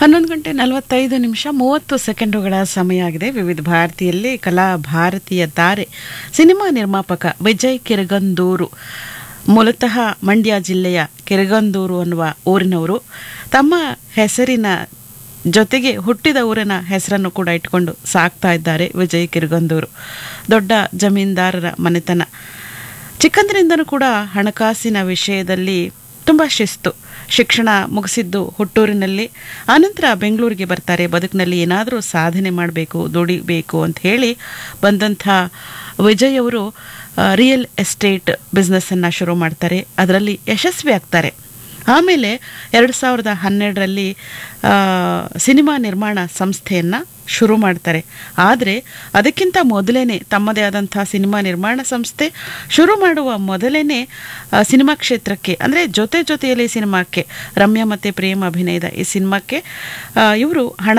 ಹನ್ನೊಂದು ಗಂಟೆ ನಲವತ್ತೈದು ನಿಮಿಷ ಮೂವತ್ತು ಸೆಕೆಂಡುಗಳ ಸಮಯ ಆಗಿದೆ ವಿವಿಧ ಭಾರತಿಯಲ್ಲಿ ಕಲಾ ಭಾರತೀಯ ತಾರೆ ಸಿನಿಮಾ ನಿರ್ಮಾಪಕ ವಿಜಯ್ ಕಿರಗಂದೂರು ಮೂಲತಃ ಮಂಡ್ಯ ಜಿಲ್ಲೆಯ ಕಿರಗಂದೂರು ಅನ್ನುವ ಊರಿನವರು ತಮ್ಮ ಹೆಸರಿನ ಜೊತೆಗೆ ಹುಟ್ಟಿದ ಊರಿನ ಹೆಸರನ್ನು ಕೂಡ ಇಟ್ಕೊಂಡು ಸಾಕ್ತಾ ಇದ್ದಾರೆ ವಿಜಯ್ ಕಿರಗಂದೂರು ದೊಡ್ಡ ಜಮೀನ್ದಾರರ ಮನೆತನ ಚಿಕ್ಕಂದಿನಿಂದನೂ ಕೂಡ ಹಣಕಾಸಿನ ವಿಷಯದಲ್ಲಿ ತುಂಬ ಶಿಸ್ತು ಶಿಕ್ಷಣ ಮುಗಿಸಿದ್ದು ಹುಟ್ಟೂರಿನಲ್ಲಿ ಆನಂತರ ಬೆಂಗಳೂರಿಗೆ ಬರ್ತಾರೆ ಬದುಕಿನಲ್ಲಿ ಏನಾದರೂ ಸಾಧನೆ ಮಾಡಬೇಕು ದುಡಿಬೇಕು ಅಂತ ಹೇಳಿ ಬಂದಂಥ ವಿಜಯ್ ಅವರು ರಿಯಲ್ ಎಸ್ಟೇಟ್ ಬಿಸ್ನೆಸ್ಸನ್ನು ಶುರು ಮಾಡ್ತಾರೆ ಅದರಲ್ಲಿ ಯಶಸ್ವಿ ಆಗ್ತಾರೆ ಆಮೇಲೆ ಎರಡು ಸಾವಿರದ ಹನ್ನೆರಡರಲ್ಲಿ ಸಿನಿಮಾ ನಿರ್ಮಾಣ ಸಂಸ್ಥೆಯನ್ನು ಶುರು ಮಾಡ್ತಾರೆ ಆದರೆ ಅದಕ್ಕಿಂತ ಮೊದಲೇ ತಮ್ಮದೇ ಆದಂಥ ಸಿನಿಮಾ ನಿರ್ಮಾಣ ಸಂಸ್ಥೆ ಶುರು ಮಾಡುವ ಮೊದಲೇ ಸಿನಿಮಾ ಕ್ಷೇತ್ರಕ್ಕೆ ಅಂದರೆ ಜೊತೆ ಜೊತೆಯಲ್ಲಿ ಸಿನಿಮಾಕ್ಕೆ ರಮ್ಯಾ ಮತ್ತು ಪ್ರೇಮ್ ಅಭಿನಯದ ಈ ಸಿನಿಮಾಕ್ಕೆ ಇವರು ಹಣ